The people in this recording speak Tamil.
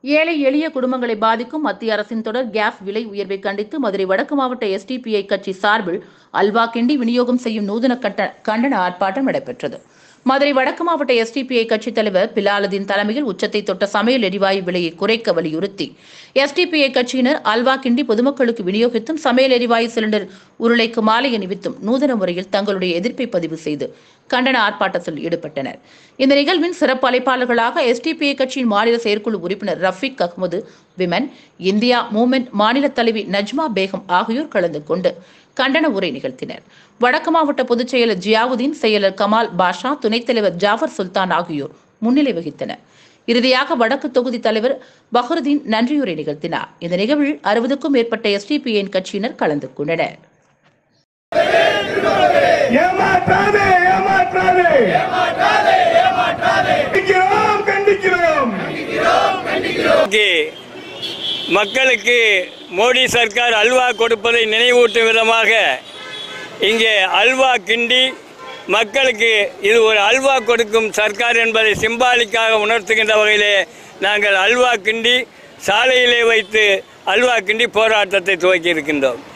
ஏழை எளிய குடும்பங்களை பாதிக்கும் மத்திய அரசின் தொடர் கேஸ் விலை உயர்வை கண்டித்து மதுரை வடக்கு மாவட்ட எஸ்டிபிஐ கட்சி சார்பில் அல்வா கிண்டி விநியோகம் செய்யும் நூதன கட்ட- கண்டன ஆர்ப்பாட்டம் நடைபெற்றது மதுரை வடக்கு மாவட்ட எஸ்டிபிஐ கட்சித் தலைவர் பிலாலுதீன் தலைமையில் உச்சத்தை தொட்ட சமையல் எரிவாயு விலையை குறைக்க வலியுறுத்தி எஸ்டிபிஐ கட்சியினர் அல்வா கிண்டி பொதுமக்களுக்கு விநியோகித்தும் சமையல் எரிவாயு சிலிண்டர் உருளைக்கு மாலை அணிவித்தும் நூதன முறையில் தங்களுடைய எதிர்ப்பை பதிவு செய்து கண்டன ஆர்ப்பாட்டத்தில் ஈடுபட்டனர் இந்த நிகழ்வின் சிறப்பு அழைப்பாளர்களாக எஸ்டிபிஐ கட்சியின் மாநில செயற்குழு உறுப்பினர் Rafeeq Ahamed women India movement மாநில தலைவி நஜ்மா பேகம் ஆகியோர் கலந்து கொண்டு கண்டன உரை நிகழ்த்தினர் வடக்கு மாவட்ட பொதுச் செயலர் ஜியாவுதீன் செயலர் கமால் பாஷா துணைத் தலைவர் ஜாஃபர் சுல்தான் ஆகியோர் முன்னிலை வகித்தனர் இறுதியாக வடக்கு தொகுதி தலைவர் பஹருதீன் நன்றியுரை நிகழ்த்தினார் இந்த நிகழ்வில் அறுபதுக்கும் மேற்பட்ட எஸ்டிபிஐன் கட்சியினர் கலந்து கொண்டனர் ஏமாற்றாதே ஏமாற்றாதே கண்டிக்கிறோம் கண்டிக்கிறோம் இங்கே மக்களுக்கு மோடி சர்க்கார் அல்வா கொடுப்பதை நினைவூட்டும் விதமாக இங்கே அல்வா கிண்டி மக்களுக்கு இது ஒரு அல்வா கொடுக்கும் சர்க்கார் என்பதை சிம்பாலிக்காக உணர்த்துகின்ற வகையிலே நாங்கள் அல்வா கிண்டி சாலையிலே வைத்து அல்வா கிண்டி போராட்டத்தை துவக்கி இருக்கின்றோம்